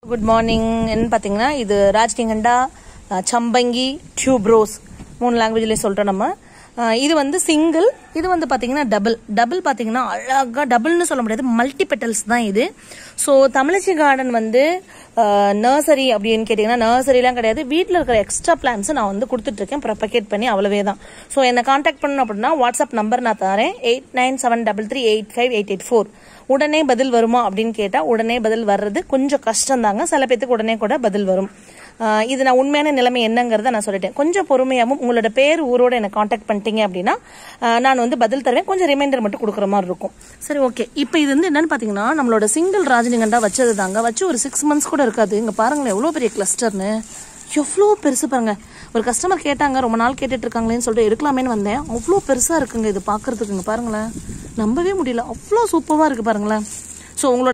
good morning என்ன பார்த்தீங்கன்னா இது ராஜ்னிகண்டா அஹ், சம்பங்கி டியூப்ரோஸ் மூணு லாங்குவேஜ்லேயும் சொல்கிறோம் நம்ம அஹ், இது வந்து சிங்கிள் இது வந்து பார்த்தீங்கன்னா டபுள் டபுள் பார்த்தீங்கன்னா அழகாக டபுள்னு சொல்ல முடியாது மல்டி பெட்டல்ஸ் தான் இது ஸோ தமிழச்சி கார்டன் வந்து நர்சரி அப்படின்னு கேட்டிங்கன்னா நர்சரிலாம் கிடையாது வீட்டில் இருக்கிற எக்ஸ்ட்ரா பிளான்ஸ் நான் வந்து கொடுத்துட்ருக்கேன் ப்ரப்பகேட் பண்ணி அவ்வளவே தான் ஸோ என்னை காண்டாக்ட் பண்ணணும் அப்படின்னா வாட்ஸ்அப் நம்பர் நான் தரேன் eight nine seven double three eight five eight eight four உடனே பதில் வருமா அப்படின்னு கேட்டால் உடனே பதில் வர்றது கொஞ்சம் கஷ்டம் தாங்க சில பேத்துக்கு உடனே கூட பதில் வரும் ஆஹ் இது நான் உண்மையான நிலைமை என்னங்கிறத நான் சொல்லிட்டேன் கொஞ்சம் பொறுமையாகவும் உங்களோட பேர் ஊரோட என்னை காண்டாக்ட் பண்ணிட்டீங்க அப்படின்னா ஆஹ் நான் வந்து பதில் தருவேன் கொஞ்சம் ரிமைண்டர் மட்டும் கொடுக்குற மாதிரி இருக்கும் சரி ஓகே இப்போ இது வந்து என்னன்னு பார்த்தீங்கன்னா நம்மளோட சிங்கிள் ராஜனிகண்டா வச்சது தாங்க வச்சு ஒரு சிக்ஸ் மந்த்ஸ் கூட இருக்காது இங்கே பாருங்களேன் எவ்வளோ பெரிய கிளஸ்டர்னு எவ்வளோ பெருசு பாருங்க ஒரு கஸ்டமர் கேட்டாங்க ரொம்ப நாள் கேட்டுட்டு இருக்காங்களேன்னு சொல்லிட்டு எடுக்கலாமேன்னு வந்தேன் அவ்வளோ பெருசாக இருக்குங்க இது பார்க்கறதுக்குங்க பாருங்களேன் நம்பவே முடியல அவ்வளோ சூப்பராக இருக்கு பாருங்களேன் ஸோ உங்களோட